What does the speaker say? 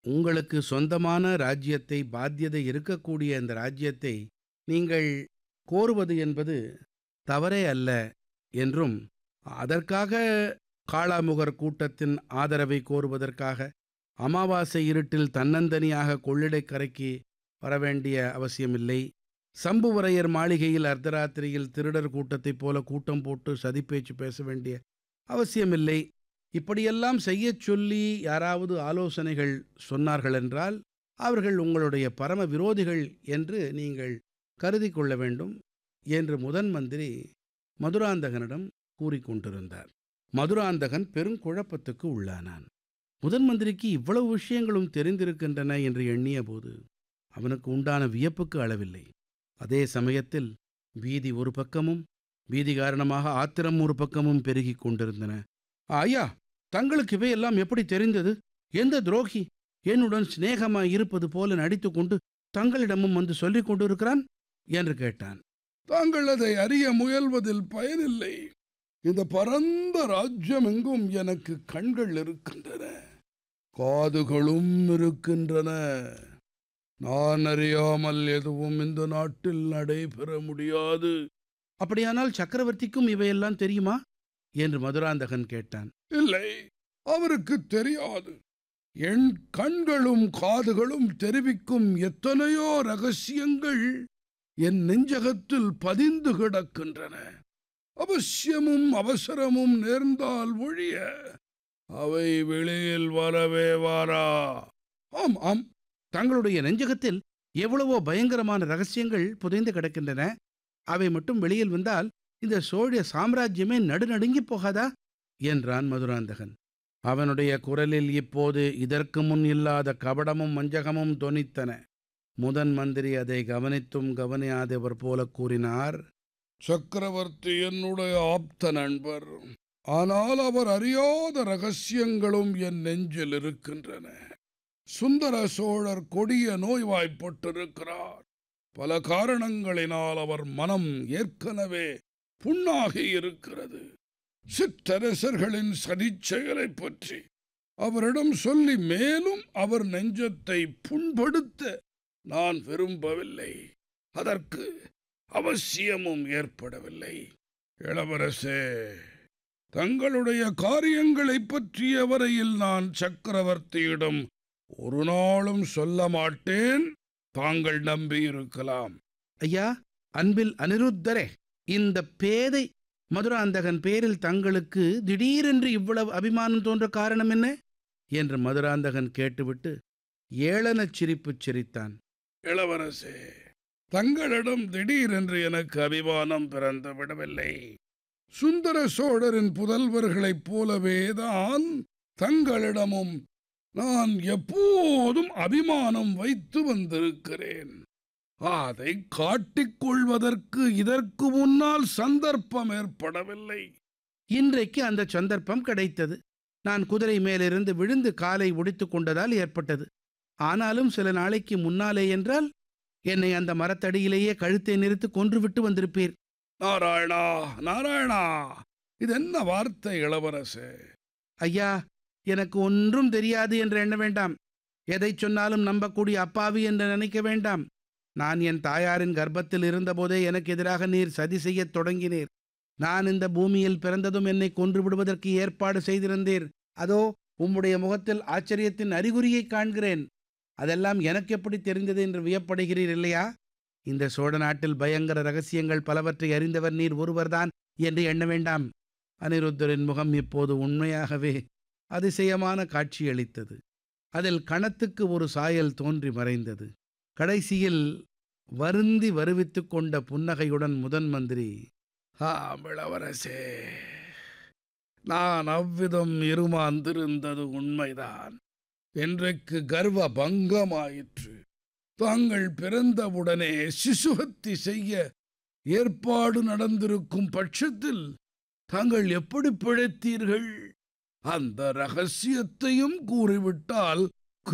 உங்களுக்கு சொந்தமான ராஜ்யத்தை பாத்தியதை இருக்கக்கூடிய இந்த ராஜ்யத்தை நீங்கள் கோருவது என்பது தவறே அல்ல என்றும் அதற்காக காளாமுகர் கூட்டத்தின் ஆதரவை கோருவதற்காக அமாவாசை இருட்டில் தன்னந்தனியாக கொள்ளிடைக்கரைக்கு வரவேண்டிய அவசியமில்லை சம்புவரையர் மாளிகையில் அர்த்தராத்திரியில் திருடர் கூட்டத்தைப் போல கூட்டம் போட்டு சதிப்பேச்சு பேச வேண்டிய அவசியமில்லை இப்படியெல்லாம் செய்யச் சொல்லி யாராவது ஆலோசனைகள் சொன்னார்கள் என்றால் அவர்கள் உங்களுடைய பரம விரோதிகள் என்று நீங்கள் கருதி கொள்ள வேண்டும் என்று முதன் மந்திரி மதுராந்தகனிடம் கூறிக்கொண்டிருந்தார் மதுராந்தகன் பெருங்குழப்பத்துக்கு உள்ளானான் முதன் மந்திரிக்கு இவ்வளவு விஷயங்களும் தெரிந்திருக்கின்றன என்று எண்ணிய போது அவனுக்கு உண்டான வியப்புக்கு அளவில்லை அதே சமயத்தில் பீதி ஒரு பக்கமும் பீதி காரணமாக ஆத்திரம் ஒரு பக்கமும் பெருகிக் கொண்டிருந்தன ஐயா தங்களுக்கு இவையெல்லாம் எப்படி தெரிந்தது எந்த துரோகி என்னுடன் சிநேகமாய் இருப்பது போல நடித்துக்கொண்டு தங்களிடமும் வந்து சொல்லிக் கொண்டிருக்கிறான் என்று கேட்டான் தாங்கள் அதை அறிய முயல்வதில் பயனில்லை இந்த பரந்த ராஜ்யம் எங்கும் எனக்கு கண்கள் இருக்கின்றன காதுகளும் இருக்கின்றன நான் அறியாமல் எதுவும் இந்த நாட்டில் நடைபெற முடியாது அப்படியானால் சக்கரவர்த்திக்கும் இவையெல்லாம் தெரியுமா என்று மதுராந்தகன் கேட்டான் இல்லை அவருக்கு தெரியாது என் கண்களும் காதுகளும் தெரிவிக்கும் எத்தனையோ ரகசியங்கள் என் நெஞ்சகத்தில் பதிந்து கிடக்கின்றன அவசியமும் அவசரமும் நேர்ந்தால் ஒழிய அவை வெளியில் வரவே வாரா ஆம் ஆம் தங்களுடைய நெஞ்சகத்தில் எவ்வளவோ பயங்கரமான ரகசியங்கள் புதைந்து கிடக்கின்றன அவை மட்டும் வெளியில் வந்தால் இந்த சோழிய சாம்ராஜ்யமே நடுநடுங்கி போகாதா என்றான் மதுராந்தகன் அவனுடைய குரலில் இப்போது இதற்கு முன் இல்லாத கபடமும் வஞ்சகமும் தொனித்தன முதன் மந்திரி அதை கவனித்தும் கவனியாதவர் போல கூறினார் சக்கரவர்த்தி என்னுடைய ஆப்த நண்பர் ஆனால் அவர் அறியாத ரகசியங்களும் என் நெஞ்சில் இருக்கின்றன சுந்தர சோழர் கொடிய நோய்வாய்ப்பட்டிருக்கிறார் பல காரணங்களினால் அவர் மனம் ஏற்கனவே புண்ணாகி இருக்கிறது சிற்றரசர்களின் சதிச்செயலைப் பற்றி அவரிடம் சொல்லி மேலும் அவர் நெஞ்சத்தை புண்படுத்த நான் விரும்பவில்லை அதற்கு அவசியமும் ஏற்படவில்லை இளவரசே தங்களுடைய காரியங்களைப் பற்றிய வரையில் நான் சக்கரவர்த்தியிடம் ஒரு நாளும் சொல்ல மாட்டேன் தாங்கள் நம்பியிருக்கலாம் ஐயா அன்பில் அனிருத்தரே இந்த பேதை மதுராந்தகன் பேரில் தங்களுக்கு திடீரென்று இவ்வளவு அபிமானம் தோன்ற காரணம் என்ன என்று மதுராந்தகன் கேட்டுவிட்டு ஏளனச் சிரிப்புச் சிரித்தான் இளவரசே தங்களிடம் திடீரென்று எனக்கு அபிமானம் பிறந்து விடவில்லை சுந்தர சோழரின் புதல்வர்களைப் போலவேதான் தங்களிடமும் நான் எப்போதும் அபிமானம் வைத்து வந்திருக்கிறேன் அதை காட்டிக் கொள்வதற்கு இதற்கு முன்னால் சந்தர்ப்பம் ஏற்படவில்லை இன்றைக்கு அந்த சந்தர்ப்பம் கிடைத்தது நான் குதிரை மேலிருந்து விழுந்து காலை ஒடித்துக் கொண்டதால் ஏற்பட்டது ஆனாலும் சில நாளைக்கு முன்னாலே என்றால் என்னை அந்த மரத்தடியிலேயே கழுத்தை நிறுத்து கொன்றுவிட்டு வந்திருப்பீர் நாராயணா நாராயணா இது என்ன வார்த்தை இளவரசே ஐயா எனக்கு ஒன்றும் தெரியாது என்று எண்ண வேண்டாம் எதை சொன்னாலும் நம்பக்கூடிய அப்பாவி என்று நினைக்க வேண்டாம் நான் என் தாயாரின் கர்ப்பத்தில் இருந்தபோதே எனக்கு எதிராக நீர் சதி செய்யத் தொடங்கினீர் நான் இந்த பூமியில் பிறந்ததும் என்னை கொன்று விடுவதற்கு ஏற்பாடு செய்திருந்தீர் அதோ உம்முடைய முகத்தில் ஆச்சரியத்தின் அறிகுறியை காண்கிறேன் அதெல்லாம் எனக்கு எப்படி தெரிந்தது என்று வியப்படுகிறீர் இல்லையா இந்த சோழ நாட்டில் பயங்கர ரகசியங்கள் பலவற்றை அறிந்தவர் நீர் ஒருவர்தான் என்று எண்ண வேண்டாம் அனிருத்தரின் முகம் இப்போது உண்மையாகவே அதிசயமான காட்சியளித்தது அதில் கணத்துக்கு ஒரு சாயல் தோன்றி மறைந்தது கடைசியில் வருந்தி வருவித்துக் கொண்ட புன்னகையுடன் முதன் மந்திரி ஆம் இளவரசே நான் அவ்விதம் இருமாந்திருந்தது உண்மைதான் இன்றைக்கு கர்வ பங்கமாயிற்று தாங்கள் பிறந்தவுடனே சிசுஹத்தி செய்ய ஏற்பாடு நடந்திருக்கும் பட்சத்தில் தாங்கள் எப்படி பிழைத்தீர்கள் அந்த ரகசியத்தையும் கூறிவிட்டால்